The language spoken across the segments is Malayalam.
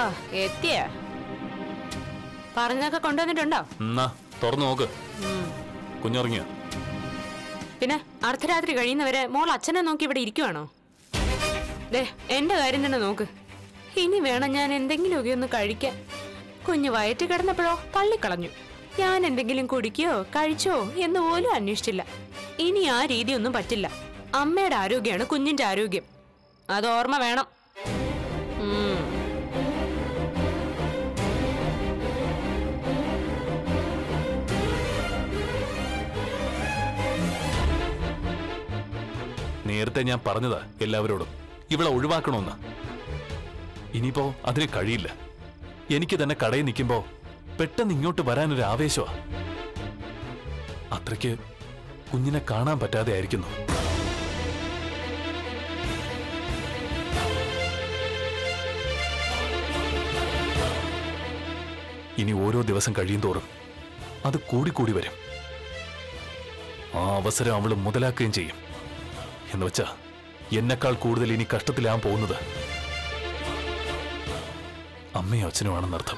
എത്തിയ പറഞ്ഞൊക്കെ കൊണ്ടുവന്നിട്ടുണ്ടോ എന്നാ തുറന്നു നോക്ക് കുഞ്ഞുറങ്ങിയോ പിന്നെ അർദ്ധരാത്രി കഴിയുന്നവരെ മോൾ അച്ഛനെ നോക്കി ഇവിടെ ഇരിക്കുവാണോ ദേ എന്റെ കാര്യം തന്നെ നോക്ക് ഇനി വേണം ഞാൻ എന്തെങ്കിലുമൊക്കെ ഒന്ന് കഴിക്കാൻ കുഞ്ഞ് വയറ്റിൽ കിടന്നപ്പോഴോ തള്ളിക്കളഞ്ഞു ഞാൻ എന്തെങ്കിലും കുടിക്കോ കഴിച്ചോ എന്ന് പോലും അന്വേഷിച്ചില്ല ഇനി ആ രീതിയൊന്നും പറ്റില്ല അമ്മയുടെ ആരോഗ്യമാണ് കുഞ്ഞിന്റെ ആരോഗ്യം അത് ഓർമ്മ വേണം ഉം. നേരത്തെ ഞാൻ പറഞ്ഞതാ എല്ലാവരോടും ഇവളെ ഒഴിവാക്കണമെന്ന് ഇനിയിപ്പോ അതിന് കഴിയില്ല എനിക്ക് തന്നെ കടയിൽ നിൽക്കുമ്പോ പെട്ടെന്ന് ഇങ്ങോട്ട് വരാനൊരു ആവേശമാ അത്രയ്ക്ക് കുഞ്ഞിനെ കാണാൻ പറ്റാതെ ആയിരിക്കുന്നു ഇനി ഓരോ ദിവസം കഴിയും തോറും അത് കൂടിക്കൂടി വരും ആ അവസരം അവള് മുതലാക്കുകയും ചെയ്യും എന്ന് വെച്ചാ എന്നെക്കാൾ കൂടുതൽ ഇനി കഷ്ടത്തിലാൻ പോകുന്നത് അമ്മയും അച്ഛനുമാണെന്നർത്ഥം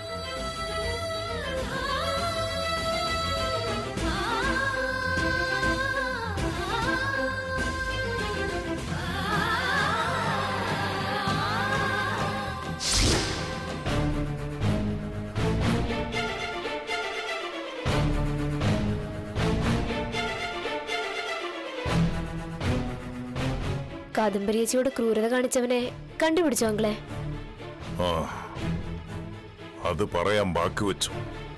കാദംബരിയേച്ചിയോട് ക്രൂരത കാണിച്ചവനെ കണ്ടുപിടിച്ചോ അങ്ങളെ ആ അത് പറയാൻ ബാക്കി വെച്ചു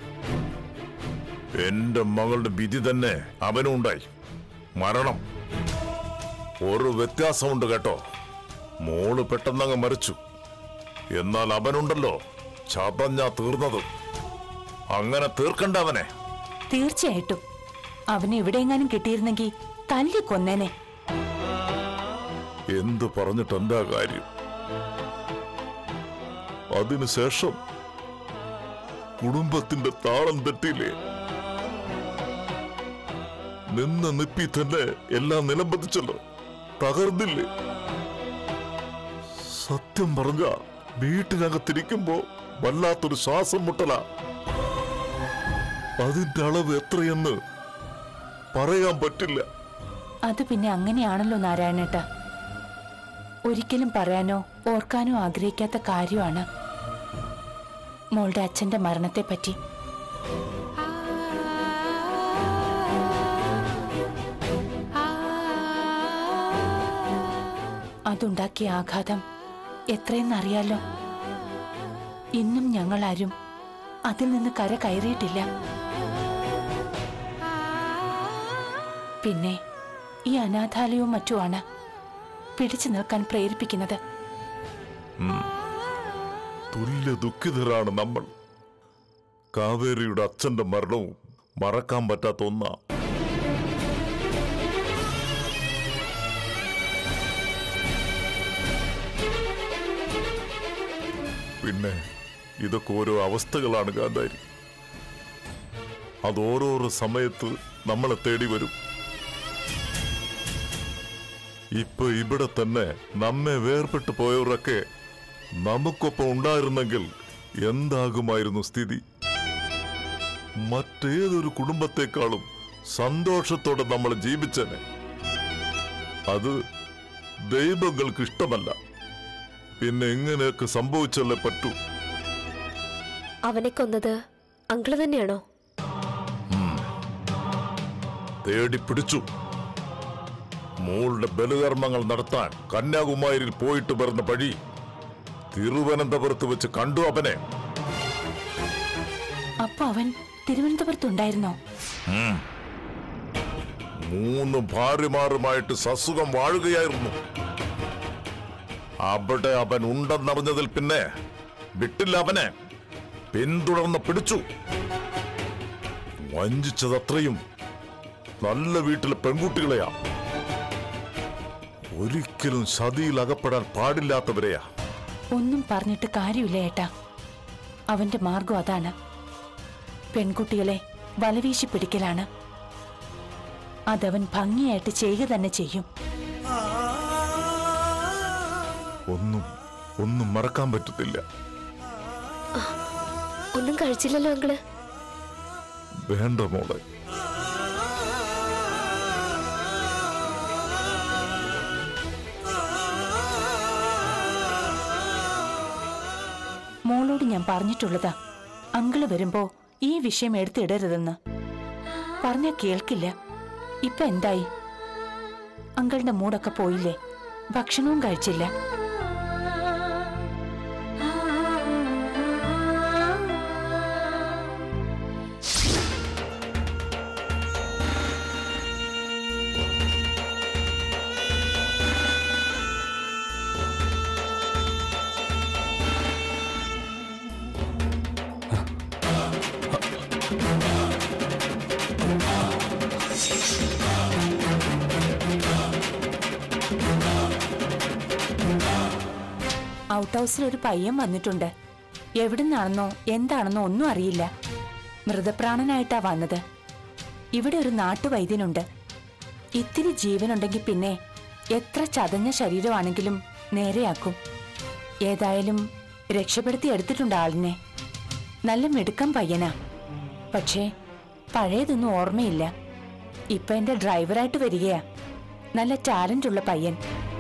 എന്റെ മകളുടെ വിധി തന്നെ അവനും ഉണ്ടായി മരണം ഒരു വ്യത്യാസമുണ്ട് കേട്ടോ മോള് പെട്ടെന്നങ്ങ് മരിച്ചു എന്നാൽ അവനുണ്ടല്ലോ ചതഞ്ഞാ തീർന്നത് അങ്ങനെ തീർക്കണ്ട അവനെ തീർച്ചയായിട്ടും അവനെ എവിടെയെങ്ങാനും കിട്ടിയിരുന്നെങ്കിൽ തല്ലി കൊന്നേനെ എന്തു പറഞ്ഞിട്ട് എന്താ കാര്യം അതിനുശേഷം കുടുംബത്തിന്റെ താളം തെറ്റിയില്ലേ നിന്ന നിപ്പി തന്നെ എല്ലാം നിലംപതിച്ചല്ലോ തകർന്നില്ലേ സത്യം പറഞ്ഞ വീട്ടിനകത്തിരിക്കുമ്പോ വല്ലാത്തൊരു ശ്വാസം മുട്ടല അതിന്റെ അളവ് എത്രയെന്ന് പറയാൻ പറ്റില്ല അത് പിന്നെ അങ്ങനെയാണല്ലോ നാരായണേട്ട ഒരിക്കലും പറയാനോ ഓർക്കാനോ ആഗ്രഹിക്കാത്ത കാര്യമാണ് മോളുടെ അച്ഛന്റെ മരണത്തെപ്പറ്റി അതുണ്ടാക്കിയ ആഘാതം എത്രയെന്നറിയാലോ ഇന്നും ഞങ്ങളാരും അതിൽ നിന്ന് കര കയറിയിട്ടില്ല പിന്നെ ഈ അനാഥാലയവും മറ്റുമാണ് പിടിച്ചു നിൽക്കാൻ പ്രേരിപ്പിക്കുന്നത് തുല്യ ദുഃഖിതരാണ് നമ്മൾ കാവേരിയുടെ അച്ഛന്റെ മരണവും മറക്കാൻ പറ്റാത്ത ഒന്നാ പിന്നെ ഇതൊക്കെ ഓരോ അവസ്ഥകളാണ് കാന്താരി അത് ഓരോരോ സമയത്ത് നമ്മളെ തേടി വരും ഇപ്പൊ ഇവിടെ തന്നെ നമ്മെ വേർപെട്ടു പോയവരൊക്കെ നമുക്കൊപ്പം ഉണ്ടായിരുന്നെങ്കിൽ എന്താകുമായിരുന്നു സ്ഥിതി മറ്റേതൊരു കുടുംബത്തെക്കാളും സന്തോഷത്തോടെ നമ്മൾ ജീവിച്ചനെ അത് ദൈവങ്ങൾക്ക് ഇഷ്ടമല്ല പിന്നെ എങ്ങനെയൊക്കെ സംഭവിച്ചല്ലേ പറ്റൂ അവനെ കൊന്നത് അങ്കിള് തന്നെയാണോ തേടി പിടിച്ചു മോളുടെ ബലികർമ്മങ്ങൾ നടത്താൻ കന്യാകുമാരിയിൽ പോയിട്ട് വരുന്ന വഴി തിരുവനന്തപുരത്ത് വെച്ച് കണ്ടു അവനെ അപ്പൊ അവൻ തിരുവനന്തപുരത്തുണ്ടായിരുന്നോ മൂന്ന് ഭാര്യമാരുമായിട്ട് സസുഖം വാഴുകയായിരുന്നു അവിടെ അവൻ ഉണ്ടെന്നറിഞ്ഞതിൽ പിന്നെ വിട്ടില്ല അവനെ പിന്തുടർന്ന് പിടിച്ചു വഞ്ചിച്ചതത്രയും നല്ല വീട്ടിലെ പെൺകുട്ടികളെയാ ഒരിക്കലും ചതിയിൽ അകപ്പെടാൻ പാടില്ലാത്തവരെയാ ഒന്നും പറഞ്ഞിട്ട് കാര്യമില്ല ഏട്ടാ അവന്റെ മാർഗം അതാണ് പെൺകുട്ടികളെ വലവീശി പിടിക്കലാണ് അതവൻ ഭംഗിയായിട്ട് ചെയ്യുക തന്നെ ചെയ്യും ഒന്നും ഒന്നും മറക്കാൻ പറ്റത്തില്ല ഒന്നും കഴിച്ചില്ലല്ലോ അങ്കിള് വേണ്ട മോളെ മോളോട് ഞാൻ പറഞ്ഞിട്ടുള്ളതാ അങ്കിള് വരുമ്പോ ഈ വിഷയം എടുത്തിടരുതെന്ന് പറഞ്ഞ കേൾക്കില്ല ഇപ്പൊ എന്തായി അങ്കിളിന്റെ മൂടൊക്കെ പോയില്ലേ ഭക്ഷണവും കഴിച്ചില്ല ഔട്ട് ഹൗസിൽ ഒരു പയ്യൻ വന്നിട്ടുണ്ട് എവിടുന്നാണെന്നോ എന്താണെന്നോ ഒന്നും അറിയില്ല മൃതപ്രാണനായിട്ടാ വന്നത് ഇവിടെ ഒരു നാട്ടുവൈദ്യനുണ്ട് ഇത്തിരി ജീവനുണ്ടെങ്കിൽ പിന്നെ എത്ര ചതഞ്ഞ ശരീരമാണെങ്കിലും നേരെയാക്കും ഏതായാലും രക്ഷപ്പെടുത്തി എടുത്തിട്ടുണ്ട് ആളിനെ നല്ല മിടുക്കം പയ്യനാ പക്ഷേ പഴയതൊന്നും ഓർമ്മയില്ല ഇപ്പൊ എന്റെ ഡ്രൈവറായിട്ട് വരികയാ നല്ല ടാലന്റ് ഉള്ള പയ്യൻ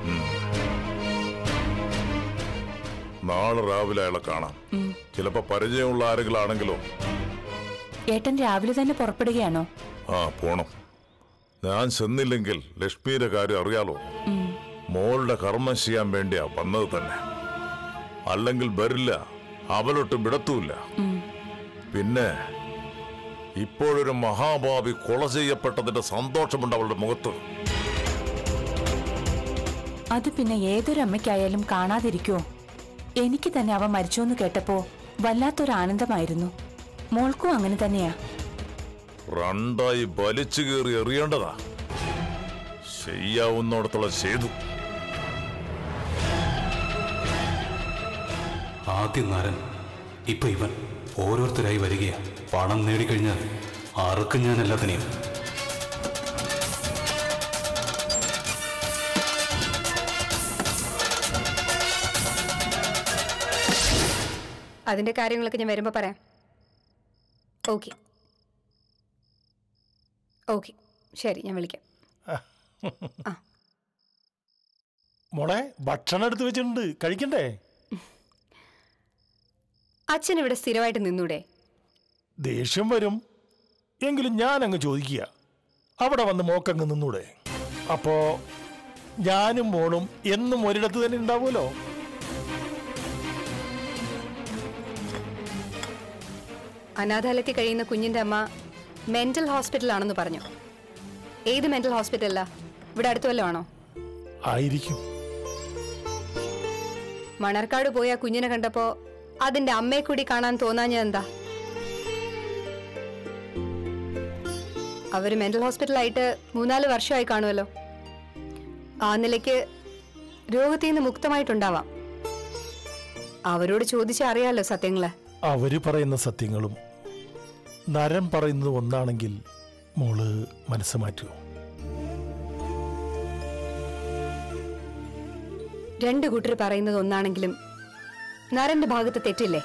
നാളെ രാവിലെ അയാളെ കാണാം ചിലപ്പോ പരിചയമുള്ള ആരെങ്കിലും ആണെങ്കിലോ ഏട്ടൻ രാവിലെ തന്നെ പുറപ്പെടുകയാണോ ആ പോണം ഞാൻ ചെന്നില്ലെങ്കിൽ ലക്ഷ്മിയുടെ കാര്യം അറിയാലോ മോളുടെ കർമ്മം ചെയ്യാൻ വേണ്ടിയാ വന്നത് തന്നെ അല്ലെങ്കിൽ വരില്ല അവളൊട്ടും വിടത്തുമില്ല പിന്നെ ഇപ്പോഴൊരു മഹാഭാവി കൊല ചെയ്യപ്പെട്ടതിന്റെ സന്തോഷമുണ്ട് അവളുടെ മുഖത്ത് അത് പിന്നെ ഏതൊരു അമ്മയ്ക്കായാലും കാണാതിരിക്കുമോ എനിക്ക് തന്നെ അവ മരിച്ചു എന്ന് കേട്ടപ്പോ വല്ലാത്തൊരു ആനന്ദമായിരുന്നു മോൾക്കും അങ്ങനെ തന്നെയാ രണ്ടായി വലിച്ചു കയറി എറിയേണ്ടതാ ചെയ്യാവുന്നിടത്തോളം ചെയ്തു ആദ്യം നരൻ ഇപ്പൊ ഇവൻ ഓരോരുത്തരായി വരികയാ പണം നേടിക്കഴിഞ്ഞാൽ ആർക്കും ഞാൻ എല്ലാത്തിനെയും അതിന്റെ കാര്യങ്ങളൊക്കെ ഞാൻ വരുമ്പോ പറയാം ഓക്കെ ഓക്കെ ശരി ഞാൻ വിളിക്കാം മോളെ ഭക്ഷണം എടുത്ത് വെച്ചിട്ടുണ്ട് കഴിക്കണ്ടേ അച്ഛൻ ഇവിടെ സ്ഥിരമായിട്ട് നിന്നൂടെ ദേഷ്യം വരും എങ്കിലും ഞാൻ അങ്ങ് ചോദിക്കുക അവിടെ വന്ന് മോക്കങ്ങ് നിന്നൂടെ അപ്പോ ഞാനും മോളും എന്നും ഒരിടത്ത് തന്നെ ഉണ്ടാവുമല്ലോ അനാഥാലയത്തിൽ കഴിയുന്ന കുഞ്ഞിന്റെ അമ്മ മെന്റൽ ഹോസ്പിറ്റലാണെന്ന് പറഞ്ഞു ഏത് മെന്റൽ ഹോസ്പിറ്റലാ ഇവിടെ അടുത്ത് വല്ലതും ആണോ ആയിരിക്കും മണർക്കാട് പോയി ആ കുഞ്ഞിനെ കണ്ടപ്പോ അതിന്റെ അമ്മയെ കൂടി കാണാൻ തോന്നാഞ്ഞ എന്താ അവര് മെന്റൽ ഹോസ്പിറ്റലായിട്ട് മൂന്നാല് വർഷമായി കാണുമല്ലോ ആ നിലയ്ക്ക് രോഗത്തിൽ നിന്ന് മുക്തമായിട്ടുണ്ടാവാം അവരോട് ചോദിച്ചറിയാലോ സത്യങ്ങള് അവര് പറയുന്ന സത്യങ്ങളും നരൻ പറയുന്നത് ഒന്നാണെങ്കിൽ മോള് മനസ്സ് മാറ്റുമോ രണ്ടു കൂട്ടർ പറയുന്നത് ഒന്നാണെങ്കിലും നരന്റെ ഭാഗത്ത് തെറ്റില്ലേ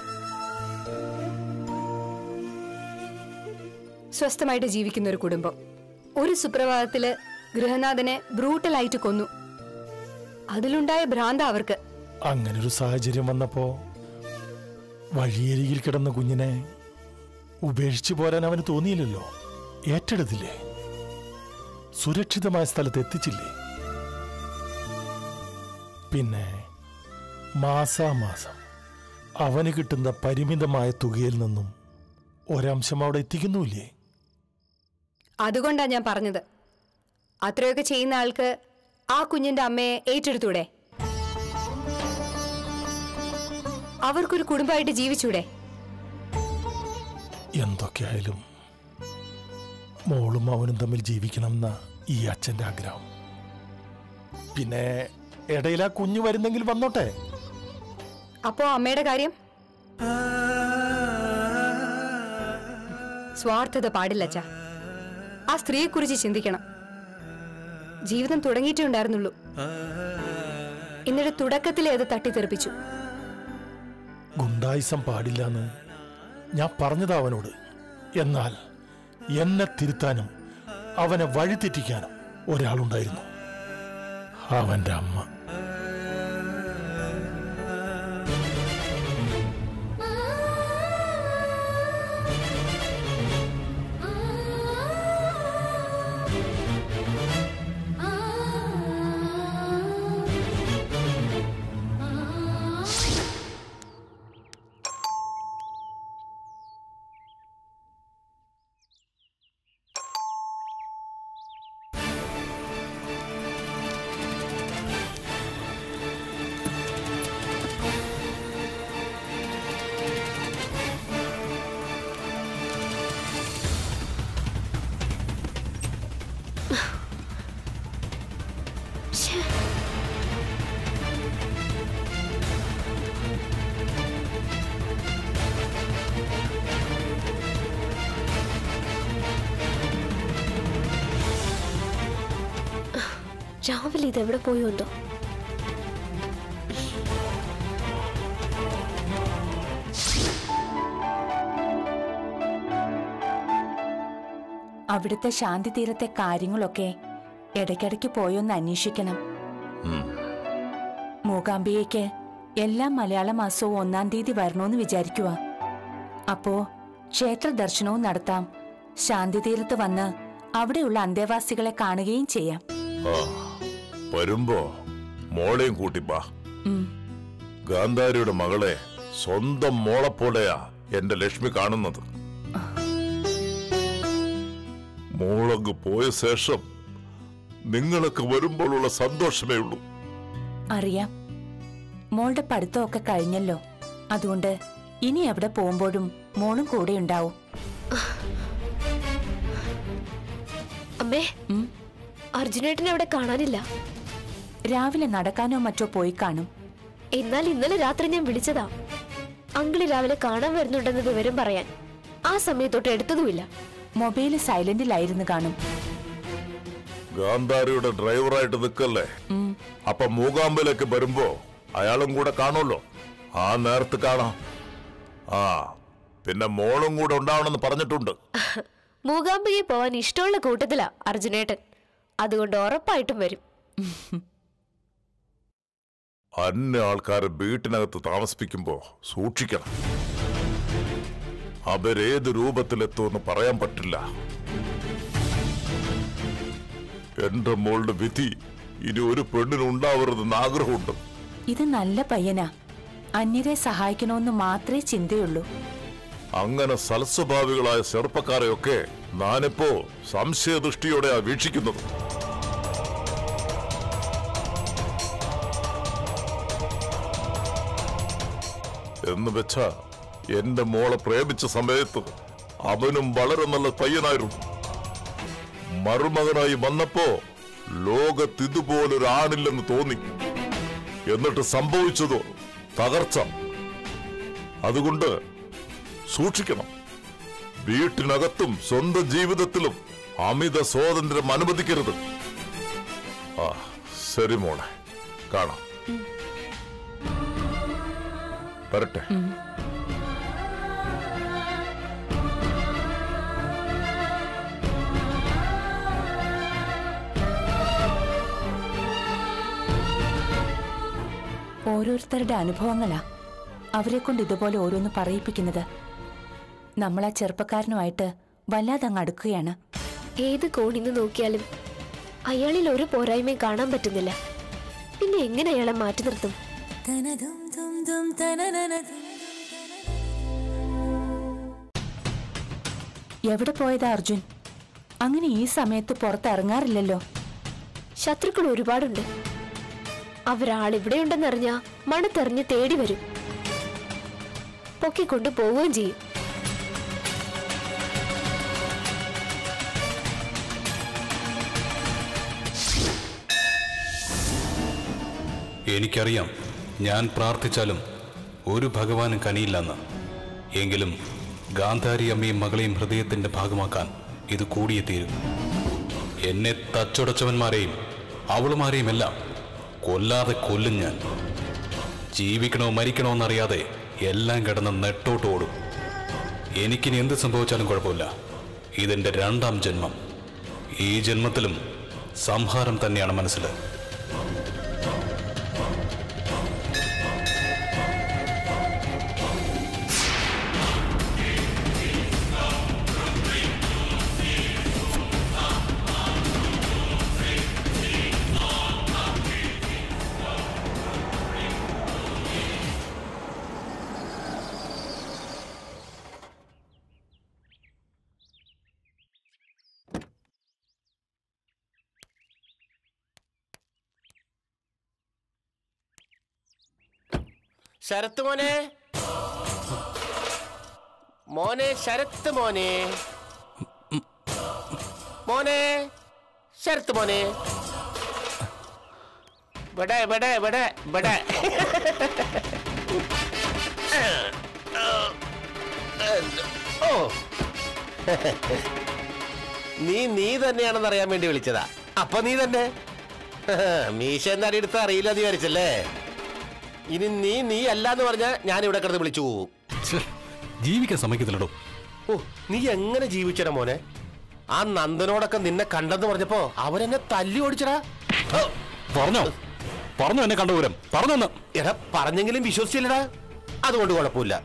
സ്വസ്ഥമായിട്ട് ജീവിക്കുന്ന ഒരു കുടുംബം ഒരു സുപ്രഭാതത്തില് ഗൃഹനാഥനെ ബ്രൂട്ടലായിട്ട് കൊന്നു അതിലുണ്ടായ ഭ്രാന്ത അവർക്ക് അങ്ങനൊരു സാഹചര്യം വന്നപ്പോ വഴിയരികിൽ കിടന്ന കുഞ്ഞിനെ ഉപേക്ഷിച്ചു പോരാൻ അവന് തോന്നിയില്ലല്ലോ ഏറ്റെടുത്തില്ലേ സുരക്ഷിതമായ സ്ഥലത്ത് എത്തിച്ചില്ലേ പിന്നെ മാസാമാസം അവന് കിട്ടുന്ന പരിമിതമായ തുകയിൽ നിന്നും ഒരംശം അവിടെ എത്തിക്കുന്നുമില്ലേ അതുകൊണ്ടാ ഞാൻ പറഞ്ഞത് അത്രയൊക്കെ ചെയ്യുന്ന ആൾക്ക് ആ കുഞ്ഞിന്റെ അമ്മയെ ഏറ്റെടുത്തൂടെ അവർക്കൊരു കുടുംബമായിട്ട് ജീവിച്ചൂടെ എന്തൊക്കെയായാലും മോളും അവനും തമ്മിൽ ജീവിക്കണം എന്ന ഈ അച്ഛന്റെ ആഗ്രഹം പിന്നെ ഇടയിൽ ആ കുഞ്ഞു വരുന്നെങ്കിൽ വന്നോട്ടെ അപ്പോ അമ്മയുടെ കാര്യം സ്വാർത്ഥത പാടില്ല അച്ഛാ ആ സ്ത്രീയെ കുറിച്ച് ചിന്തിക്കണം ജീവിതം തുടങ്ങിയിട്ടേ ഉണ്ടായിരുന്നുള്ളൂ എന്നിട്ട് തുടക്കത്തിലെ അത് തട്ടിത്തെറിപ്പിച്ചു ഗുണ്ടായിസം പാടില്ലെന്ന് ഞാൻ പറഞ്ഞതാ അവനോട് എന്നാൽ എന്നെ തിരുത്താനും അവനെ വഴിതെറ്റിക്കാനും ഒരാളുണ്ടായിരുന്നു അവന്റെ അമ്മ രാവിലെ ഇതെവിടെ പോയോ എന്തോ അവിടുത്തെ ശാന്തി തീരത്തെ കാര്യങ്ങളൊക്കെ ഇടയ്ക്കിടയ്ക്ക് പോയൊന്ന് അന്വേഷിക്കണം മൂകാംബികയ്ക്ക് എല്ലാ മലയാള മാസവും ഒന്നാം തീയതി വരണമെന്ന് വിചാരിക്കുക അപ്പോ ക്ഷേത്ര ദർശനവും നടത്താം ശാന്തി തീരത്ത് വന്ന് അവിടെയുള്ള അന്തേവാസികളെ കാണുകയും ചെയ്യാം ആ വരുമ്പോ മോളെയും കൂട്ടിപ്പാ ഉം. ഗാന്ധാരിയുടെ മകളെ സ്വന്തം മോളെപ്പോലെയാ എന്റെ ലക്ഷ്മി കാണുന്നത് മോളങ്ങ് പോയ ശേഷം നിങ്ങളൊക്കെ വരുമ്പോഴുള്ള സന്തോഷമേ ഉള്ളൂ അറിയാം മോളുടെ പഠിത്തമൊക്കെ കഴിഞ്ഞല്ലോ അതുകൊണ്ട് ഇനി എവിടെ പോകുമ്പോഴും മോളും കൂടെ ഉണ്ടാവും അമ്മേ ഉം. അർജുനേട്ടനെ അവിടെ കാണാനില്ല രാവിലെ നടക്കാനോ മറ്റോ പോയി കാണും എന്നാൽ ഇന്നലെ രാത്രി ഞാൻ വിളിച്ചതാ അങ്കിള് രാവിലെ കാണാൻ വരുന്നുണ്ടെന്ന് വിവരം പറയാൻ ആ സമയത്തൊട്ട് എടുത്തതുമില്ല മൊബൈല് സൈലന്റിലായിരുന്നു കാണും ഗാന്ധാരിയുടെ ഡ്രൈവറായിട്ട് നിൽക്കല്ലേ ഉം. അപ്പൊ മൂകാമ്പിലേക്ക് വരുമ്പോ അയാളും കൂടെ കാണുമല്ലോ ആ നേരത്ത് കാണാം ആ പിന്നെ മോളും കൂടെ ഉണ്ടാവണമെന്ന് പറഞ്ഞിട്ടുണ്ട് മൂകാംബികയെ പോവാൻ ഇഷ്ടമുള്ള കൂട്ടത്തിലാ അർജുനേട്ടൻ അതുകൊണ്ട് ഉറപ്പായിട്ടും വരും അന്യ ആൾക്കാരെ വീട്ടിനകത്ത് താമസിപ്പിക്കുമ്പോ സൂക്ഷിക്കണം അവരേത് രൂപത്തിലെത്തുമെന്ന് പറയാൻ പറ്റില്ല എന്റെ മോളുടെ വിധി ഇനി ഒരു പെണ്ണിനുണ്ടാവരുതെന്ന് ആഗ്രഹമുണ്ട് ഇത് നല്ല പയ്യനാ അന്യരെ സഹായിക്കണമെന്ന് മാത്രമേ ചിന്തയുള്ളൂ അങ്ങനെ സൽസ്വഭാവികളായ ചെറുപ്പക്കാരെയൊക്കെ ഞാനിപ്പോ സംശയദൃഷ്ടിയോടെയാ വീക്ഷിക്കുന്നത് എന്ന് വെച്ചാ എന്റെ മോളെ പ്രേമിച്ച സമയത്ത് അവനും വളരെ നല്ല പയ്യനായിരുന്നു മരുമകനായി വന്നപ്പോ ലോകത്ത് ഇതുപോലൊരു ആണില്ലെന്ന് തോന്നി എന്നിട്ട് സംഭവിച്ചതോ തകർച്ച അതുകൊണ്ട് സൂക്ഷിക്കണം വീട്ടിനകത്തും സ്വന്തം ജീവിതത്തിലും അമിത സ്വാതന്ത്ര്യം അനുവദിക്കരുത് ആ ശരി മോളെ കാണാം വരട്ടെ ഓരോരുത്തരുടെ അനുഭവങ്ങളാ അവരെ കൊണ്ട് ഇതുപോലെ ഓരോന്ന് പറയിപ്പിക്കുന്നത് നമ്മൾ ആ ചെറുപ്പക്കാരനുമായിട്ട് വല്ലാതെ അങ്ങ് അടുക്കുകയാണ് ഏത് കോണിന്ന് നോക്കിയാലും അയാളിൽ ഒരു പോരായ്മയും കാണാൻ പറ്റുന്നില്ല പിന്നെ എങ്ങനെ അയാളെ മാറ്റി നിർത്തും എവിടെ പോയതാ അർജുൻ അങ്ങനെ ഈ സമയത്ത് പുറത്തിറങ്ങാറില്ലല്ലോ ശത്രുക്കൾ ഒരുപാടുണ്ട് അവരാളിവിടെയുണ്ടെന്നറിഞ്ഞ മണത്തെറിഞ്ഞ് തേടി വരും പൊക്കിക്കൊണ്ട് പോവുകയും ചെയ്യും എനിക്കറിയാം ഞാൻ പ്രാർത്ഥിച്ചാലും ഒരു ഭഗവാനും കനിയില്ലെന്ന് എങ്കിലും ഗാന്ധാരി അമ്മയും മകളെയും ഹൃദയത്തിന്റെ ഭാഗമാക്കാൻ ഇത് കൂടിയേ തീരും എന്നെ തച്ചുടച്ചവന്മാരെയും അവളുമാരെയും എല്ലാം കൊല്ലാതെ കൊല്ലും ഞാൻ ജീവിക്കണോ മരിക്കണോ എന്നറിയാതെ എല്ലാം കിടന്ന് നെട്ടോട്ട് ഓടും എനിക്കിനി എന്ത് സംഭവിച്ചാലും കുഴപ്പമില്ല ഇതെന്റെ രണ്ടാം ജന്മം ഈ ജന്മത്തിലും സംഹാരം തന്നെയാണ് മനസ്സിൽ ശരത്ത് മോനെ മോനെ ശരത്ത് മോനെ മോനെ ശരത്ത് മോനെ ഇവിടെ ഇവിടെ ഇവിടെ ഇവിടെ ഓ നീ നീ തന്നെയാണെന്ന് അറിയാൻ വേണ്ടി വിളിച്ചതാ അപ്പൊ നീ തന്നെ മീശ എന്നാടി എടുത്ത് അറിയില്ല നീ വരച്ചല്ലേ ഇനി നീ നീ അല്ലാന്ന് പറഞ്ഞാ ഞാൻ ഇവിടെ കിടന്ന് വിളിച്ചു പോവും ജീവിക്കാൻ സമ്മതിക്കത്തില്ലടോ ഓ നീ എങ്ങനെ ജീവിച്ചടാ മോനെ ആ നന്ദനോടൊക്കെ നിന്നെ കണ്ടെന്ന് പറഞ്ഞപ്പോ അവരെന്നെ തല്ലി ഓടിച്ചടാ ഓ, പറഞ്ഞോ പറഞ്ഞോ എന്നെ കണ്ടുപോരം പറഞ്ഞൊന്ന് എടാ പറഞ്ഞെങ്കിലും വിശ്വസിച്ചില്ലടാ അതുകൊണ്ട് കുഴപ്പമില്ല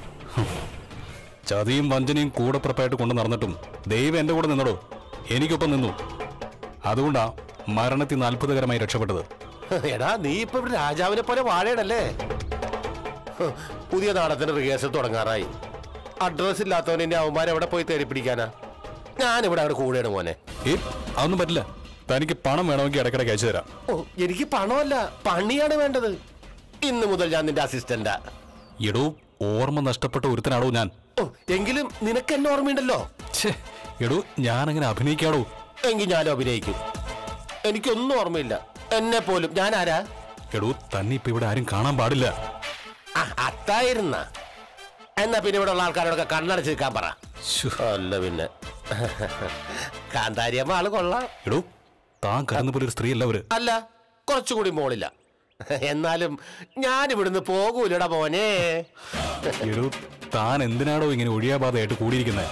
ചതിയും വഞ്ചനയും കൂടപ്പുറപ്പായിട്ട് കൊണ്ട് നടന്നിട്ടും ദൈവം എന്റെ കൂടെ നിന്നടോ എനിക്കൊപ്പം നിന്നു അതുകൊണ്ടാ മരണത്തിൽ നിന്ന് അത്ഭുതകരമായി രക്ഷപ്പെട്ടത് എടാ നീ ഇപ്പൊ ഇവിടെ രാജാവിനെ പോലെ വാഴയടല്ലേ ഹ്, പുതിയ നാടകത്തിന് റിഹേഴ്സൽ തുടങ്ങാറായി അഡ്രസ് ഇല്ലാത്തവൻ എന്റെ അവന്മാരെ എവിടെ പോയി തേടി പിടിക്കാനാ ഞാനിവിടെ അവിടെ കൂടെയാണ് മോനെ ഏ അതൊന്നും പറ്റില്ല തനിക്ക് പണം വേണമെങ്കിൽ ഇടയ്ക്കിടയ്ക്ക് അയച്ചു തരാം ഓ എനിക്ക് പണമല്ല പണിയാണ് വേണ്ടത് ഇന്ന് മുതൽ ഞാൻ നിന്റെ അസിസ്റ്റന്റാ എടോ ഓർമ്മ നഷ്ടപ്പെട്ട ഒരുത്തനാടോ ഞാൻ ഓ എങ്കിലും നിനക്ക് എന്നെ ഓർമ്മയുണ്ടല്ലോ ഛേ എടോ ഞാൻ അങ്ങനെ അഭിനയിക്കാടോ എങ്കിൽ ഞാനും അഭിനയിക്കും എനിക്കൊന്നും ഓർമ്മയില്ല എന്നെ പോലും ഞാൻ ആരാ എടോ തന്നെ ഇപ്പൊ ഇവിടെ ആരും കാണാൻ പാടില്ല ആ, അത്തായിരുന്ന എന്നാ പിന്നെ ഇവിടെ ഉള്ള ആൾക്കാരോടൊക്കെ കണ്ണടച്ച് നിൽക്കാൻ പറ ശ്ശോ. അല്ല പിന്നെ കാന്താരിയമ്മ ആള് കൊള്ളാം എടോ താൻ കരുന്ന പോലെ ഒരു സ്ത്രീ അല്ല അവര് അല്ല കുറച്ചുകൂടി മോളില്ല എന്നാലും ഞാൻ ഇവിടുന്ന് പോകൂലടാ മോനെ എടോ താൻ എന്തിനാടോ ഇങ്ങനെ ഒഴിയാബാധയായിട്ട് കൂടിയിരിക്കുന്നത്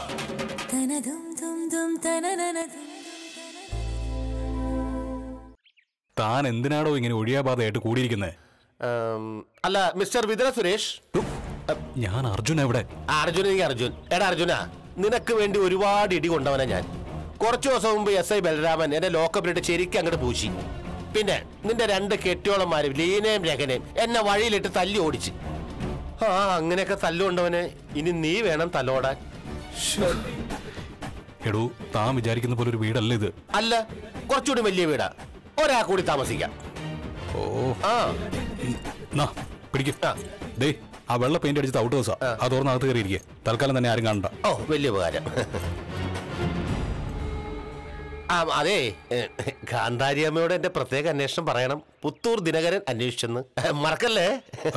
താൻ എന്തിനാടോ ഇങ്ങനെ ഒഴിയാബാധയായിട്ട് കൂടിയിരിക്കുന്നത് ഉം, അല്ല മിസ്റ്റർ വിദ്ര സുരേഷ് ഞാൻ അർജുൻ എവിടെ അർജുൻ എനിക്ക് അർജുൻ എടാ അർജുന നിനക്ക് വേണ്ടി ഒരുപാട് ഇടി കൊണ്ടവനാ ഞാൻ കുറച്ചു ദിവസം മുമ്പ് എസ് ഐ ബലരാമൻ എന്നെ ലോക്കപ്പിലിട്ട് ശരിക്കും അങ്ങോട്ട് പൂശി പിന്നെ നിന്റെ രണ്ട് കെട്ടിയോളന്മാരും ലീനയും രഹനയും എന്നെ വഴിയിലിട്ട് തല്ലി ഓടിച്ച് ആ അങ്ങനെയൊക്കെ തല്ലുകൊണ്ടവന് ഇനി നീ വേണം തല്ലോടാൻ എടോ താൻ വിചാരിക്കുന്ന പോലെ ഒരു വീടല്ല ഇത് അല്ല കുറച്ചുകൂടി വലിയ വീടാ ഒരാ കൂടി താമസിക്കാം ഓ ആ നാ പിടിക്കും ആ. ദേ ആ വെള്ള പെയിന്റ് അടിച്ചത് ഔട്ട് ഹൗസാ അത് തുറന്നകത്ത് കയറിയിരിക്കെ തൽക്കാലം തന്നെ ആരും കാണണ്ട ഓ വലിയ ഉപകാരം ആ അതെ ഏ, കാന്താരിയമ്മയോട് എന്റെ പ്രത്യേക അന്വേഷണം പറയണം പുത്തൂർ ദിനകരൻ അന്വേഷിച്ചെന്ന് മറക്കല്ലേ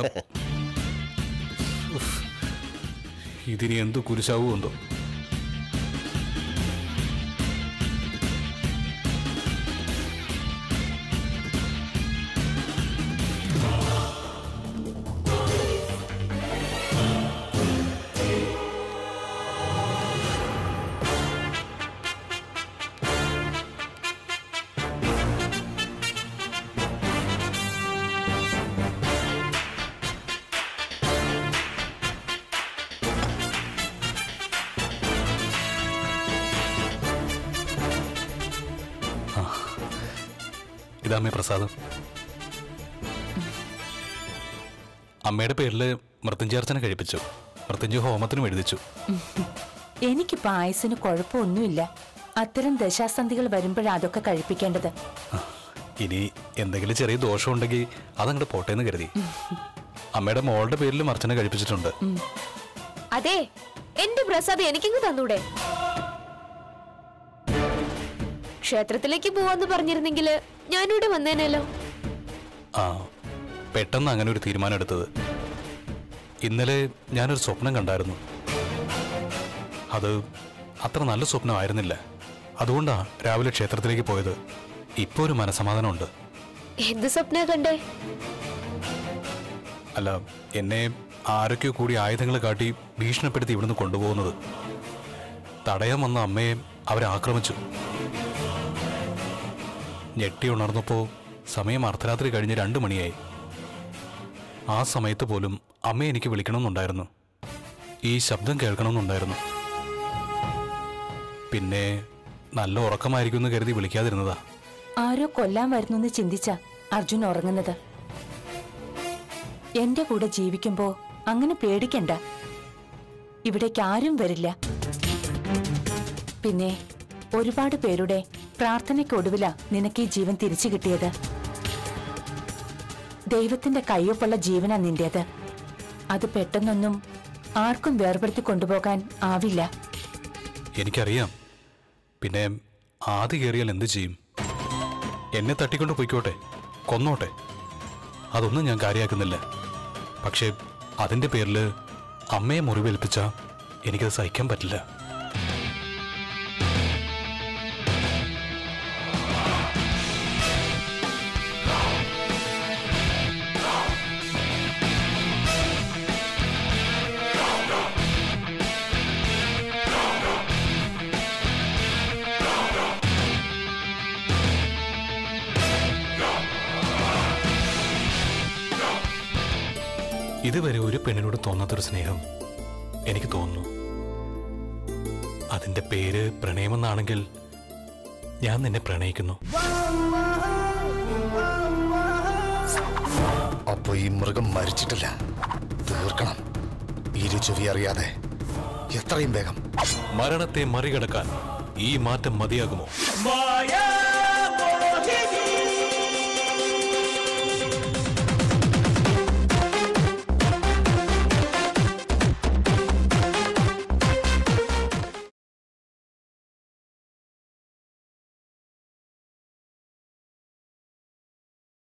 ഇതിനി എന്ത് കുരിശാവോ എന്തോ ഇതാമ്മേ പ്രസാദം അമ്മയുടെ പേരിൽ മൃത്യുഞ്ജാർച്ചന കഴിപ്പിച്ചു മൃത്യുഞ്ജയ ഹോമത്തിനും എഴുതിച്ചു എനിക്ക് പായസിന് കുഴപ്പമൊന്നുമില്ല അത്തരം ദശാസന്ധികൾ വരുമ്പോഴാണ് അതൊക്കെ കഴിപ്പിക്കേണ്ടത് ഇനി എന്തെങ്കിലും ചെറിയ ദോഷമുണ്ടെങ്കിൽ അതങ്ങോട്ട് പോട്ടേന്ന് കരുതി അമ്മയുടെ മോളുടെ പേരിലും അർച്ചന കഴിപ്പിച്ചിട്ടുണ്ട് അതെ എന്റെ പ്രസാദം എനിക്കിങ്ങ് തന്നൂടെ ക്ഷേത്രത്തിലേക്ക് പോവാന്ന് പറഞ്ഞിരുന്നെങ്കിൽ ഞാനിവിടെ വന്നേനല്ലോ ആ പെട്ടെന്ന് അങ്ങനെ ഒരു തീരുമാനം എടുത്തത് ഇന്നലെ ഞാനൊരു സ്വപ്നം കണ്ടായിരുന്നു അത് അത്ര നല്ല സ്വപ്നമായിരുന്നില്ല അതുകൊണ്ടാ രാവിലെ ക്ഷേത്രത്തിലേക്ക് പോയത് ഇപ്പോൾ ഒരു മനസമാധാനമുണ്ട് എന്ത് സ്വപ്ന കണ്ടേ അല്ല എന്നെ ആരൊക്കെയോ കൂടി ആയുധങ്ങൾ കാട്ടി ഭീഷണിപ്പെടുത്തി ഇവിടുന്ന് കൊണ്ടുപോകുന്നത് തടയാൻ വന്ന അമ്മയെ അവരെ ആക്രമിച്ചു ഞെട്ടി ഉണർന്നപ്പോൾ സമയം അർദ്ധരാത്രി കഴിഞ്ഞ് രണ്ടു മണിയായി ആ സമയത്ത് പോലും അമ്മ എനിക്ക് വിളിക്കണമെന്നുണ്ടായിരുന്നു ഈ ശബ്ദം കേൾക്കണമെന്നുണ്ടായിരുന്നു പിന്നെ നല്ല ഉറക്കമായിരിക്കുമെന്ന് കരുതി വിളിക്കാതിരുന്നതാ ആരോ കൊല്ലാൻ വരുന്നെന്ന് ചിന്തിച്ച അർജുൻ ഉറങ്ങുന്നത് എന്റെ കൂടെ ജീവിക്കുമ്പോ അങ്ങനെ പേടിക്കണ്ട ഇവിടേക്ക് ആരും വരില്ല പിന്നെ ഒരുപാട് പേരുടെ പ്രാർത്ഥനയ്ക്കൊടുവിലാ നിനക്ക് ഈ ജീവൻ തിരിച്ചു കിട്ടിയത് ദൈവത്തിന്റെ കയ്യൊപ്പുള്ള ജീവനാ നിന്റേത് അത് പെട്ടെന്നൊന്നും ആർക്കും വേർപെടുത്തി കൊണ്ടുപോകാൻ ആവില്ല എനിക്കറിയാം പിന്നെ ആദ്യ കയറിയാൽ എന്ത് ചെയ്യും എന്നെ തട്ടിക്കൊണ്ട് പൊയ്ക്കോട്ടെ കൊന്നോട്ടെ അതൊന്നും ഞാൻ കാര്യമാക്കുന്നില്ല പക്ഷേ അതിൻ്റെ പേരിൽ അമ്മയെ മുറിവേൽപ്പിച്ച എനിക്കത് സഹിക്കാൻ പറ്റില്ല ഇതുവരെ ഒരു പെണ്ണിനോട് തോന്നാത്തൊരു സ്നേഹം എനിക്ക് തോന്നുന്നു അതിന്റെ പേര് പ്രണയമെന്നാണെങ്കിൽ ഞാൻ നിന്നെ പ്രണയിക്കുന്നു അപ്പൊ ഈ മൃഗം മരിച്ചിട്ടില്ല തീർക്കണം ഇരു ചെവി അറിയാതെ എത്രയും വേഗം മരണത്തെ മറികടക്കാൻ ഈ മാറ്റം മതിയാകുമോ മായാ